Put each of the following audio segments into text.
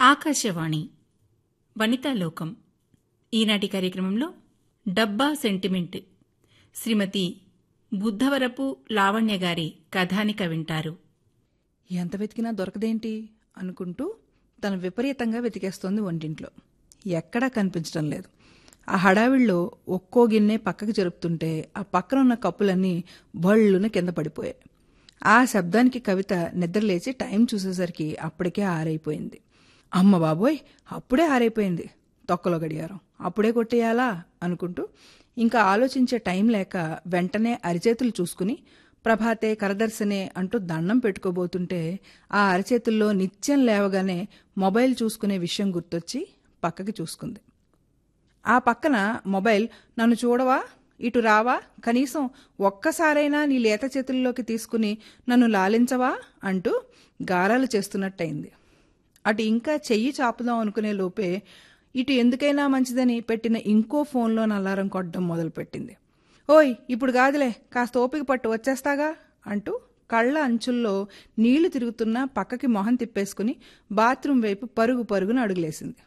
ఆకాశవాణి వనితాలోకం ఈనాటి కార్యక్రమంలో డబ్బా సెంటిమెంట్ శ్రీమతి బుద్ధవరపు లావణ్య గారి కథానిక వింటారు ఎంత వెతికినా దొరకదేంటి అనుకుంటూ తను విపరీతంగా వెతికేస్తోంది వంటింట్లో ఎక్కడా కనిపించడం లేదు ఆ హడావిడిలో ఒక్కో గిన్నె పక్కకి జరుపుతుంటే ఆ పక్కన ఉన్న కప్పులన్నీ బళ్ళున కింద పడిపోయాయి ఆ శబ్దానికి కవిత నిద్రలేచి టైం చూసేసరికి అప్పటికే ఆరైపోయింది అమ్మ బాబోయ్ అప్పుడే ఆరైపోయింది తొక్కలో గడియారం అప్పుడే కొట్టేయాలా అనుకుంటూ ఇంకా ఆలోచించే టైం లేక వెంటనే అరిచేతులు చూసుకుని ప్రభాతే కరదర్శనే అంటూ దండం పెట్టుకోబోతుంటే ఆ అరచేతుల్లో నిత్యం లేవగానే మొబైల్ చూసుకునే విషయం గుర్తొచ్చి పక్కకి చూసుకుంది ఆ పక్కన మొబైల్ నన్ను చూడవా ఇటు రావా కనీసం ఒక్కసారైనా నీ లేత చేతుల్లోకి తీసుకుని నన్ను లాలించవా అంటూ గారాలు చేస్తున్నట్టయింది అటు ఇంకా చెయ్యి చాపుదాం అనుకునే లోపే ఇటు ఎందుకైనా మంచిదని పెట్టిన ఇంకో ఫోన్లో నల్లారం కొట్టడం మొదలుపెట్టింది ఓయ్ ఇప్పుడు కాదులే కాస్త ఓపిక పట్టు వచ్చేస్తాగా అంటూ కళ్ళ అంచుల్లో నీళ్లు తిరుగుతున్నా పక్కకి మొహం తిప్పేసుకుని బాత్రూం వైపు పరుగు పరుగున అడుగులేసింది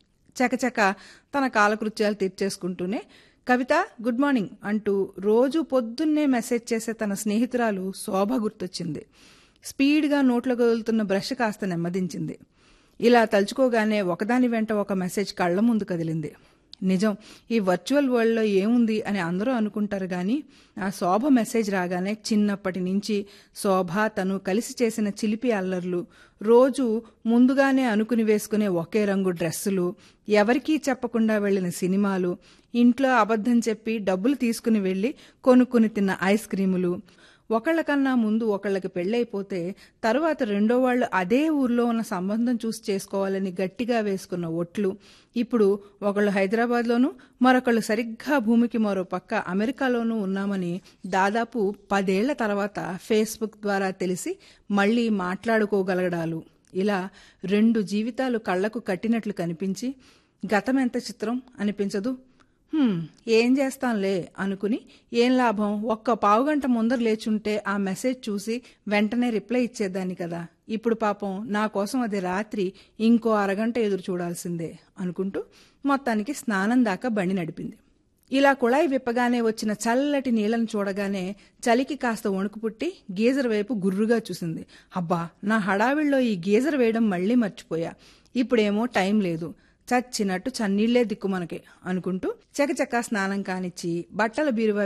చకచక తన కాలకృత్యాలు తీర్చేసుకుంటూనే కవిత గుడ్ మార్నింగ్ అంటూ రోజు పొద్దున్నే మెసేజ్ చేసే తన స్నేహితురాలు శోభ గుర్తొచ్చింది స్పీడ్గా నోట్లో కదులుతున్న బ్రష్ కాస్త నెమ్మదించింది ఇలా తలుచుకోగానే ఒకదాని వెంట ఒక మెసేజ్ కళ్ల ముందు కదిలింది నిజం ఈ వర్చువల్ వరల్డ్లో ఏముంది అని అందరూ అనుకుంటారు కానీ ఆ శోభ మెసేజ్ రాగానే చిన్నప్పటి నుంచి శోభ తను కలిసి చేసిన చిలిపి అల్లర్లు రోజు ముందుగానే అనుకుని వేసుకునే ఒకే రంగు డ్రెస్సులు ఎవరికీ చెప్పకుండా వెళ్ళిన సినిమాలు ఇంట్లో అబద్ధం చెప్పి డబ్బులు తీసుకుని వెళ్ళి కొనుక్కుని తిన్న ఐస్ క్రీములు ఒకళ్ళకన్నా ముందు ఒకళ్ళకి పెళ్ళైపోతే తరువాత రెండో వాళ్ళు అదే ఊర్లో ఉన్న సంబంధం చూసి చేసుకోవాలని గట్టిగా వేసుకున్న ఒట్లు ఇప్పుడు ఒకళ్ళు హైదరాబాద్లోనూ మరొకళ్ళు సరిగ్గా భూమికి మరో పక్క అమెరికాలోనూ ఉన్నామని దాదాపు పదేళ్ల తర్వాత ఫేస్బుక్ ద్వారా తెలిసి మళ్ళీ మాట్లాడుకోగలగడాలు ఇలా రెండు జీవితాలు కళ్లకు కట్టినట్లు కనిపించి గతం ఎంత చిత్రం అనిపించదు "హ్మ్, ఏం చేస్తాంలే అనుకుని ఏం లాభం ఒక్క పావుగంట ముందర లేచుంటే ఆ మెసేజ్ చూసి వెంటనే రిప్లై ఇచ్చేదాన్ని కదా ఇప్పుడు పాపం నా కోసం అది రాత్రి ఇంకో అరగంట ఎదురు చూడాల్సిందే అనుకుంటూ మొత్తానికి స్నానం దాకా బండి నడిపింది ఇలా కుళాయి విప్పగానే వచ్చిన చల్లటి నీళ్లను చూడగానే చలికి కాస్త వణుకు పుట్టి గీజర్ వైపు గుర్రుగా చూసింది అబ్బా నా హడావిడిలో ఈ గీజర్ వేయడం మళ్ళీ మర్చిపోయా ఇప్పుడేమో టైం లేదు చచ్చినట్టు చన్నీళ్లే దిక్కు మనకి అనుకుంటూ చకచకా స్నానం కానిచ్చి బట్టల బీరువా